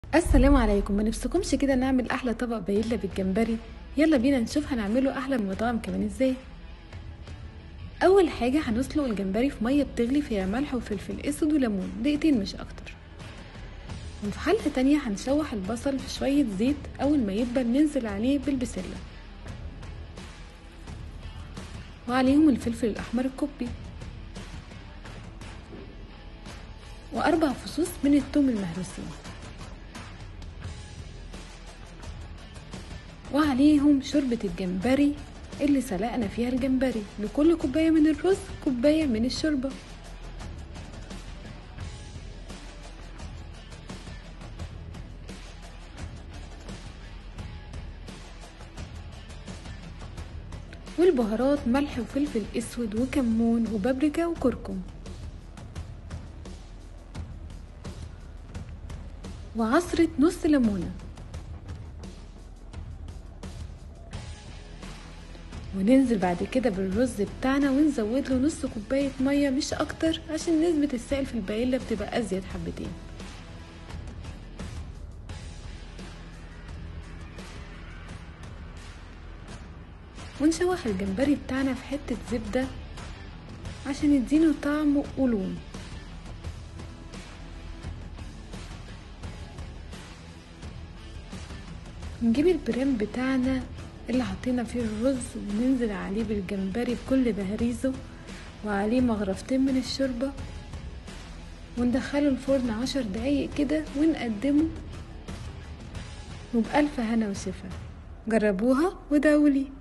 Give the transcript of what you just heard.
السلام عليكم ما نفسكمش كده نعمل احلى طبق بايلا بالجمبري يلا بينا نشوف هنعمله احلى من المطاعم كمان ازاي اول حاجه هنسلق الجمبري في ميه بتغلي فيها ملح وفلفل اسود وليمون دقيقتين مش اكتر وفي حله تانية هنشوح البصل في شويه زيت اول ما يدبل ننزل عليه بالبسله وعليهم الفلفل الاحمر الكوبي واربع فصوص من الثوم المهروسين وعليهم شوربة الجمبري اللي سلقنا فيها الجمبري لكل كوباية من الرز كوباية من الشوربة والبهارات ملح وفلفل اسود وكمون وبابريكا وكركم وعصرة نص ليمونه وننزل بعد كده بالرز بتاعنا ونزود له نص كوباية مية مش اكتر عشان نسبة السائل في البايلا بتبقى ازيد حبتين ونشوح الجمبري بتاعنا في حتة زبدة عشان يدينه طعم ولون نجيب البريم بتاعنا اللي حطينا فيه الرز وننزل عليه بالجمبري بكل بهريزه وعليه مغرفتين من الشوربة وندخله الفرن عشر دقايق كده ونقدمه وبألف هنا وشفا جربوها ودولي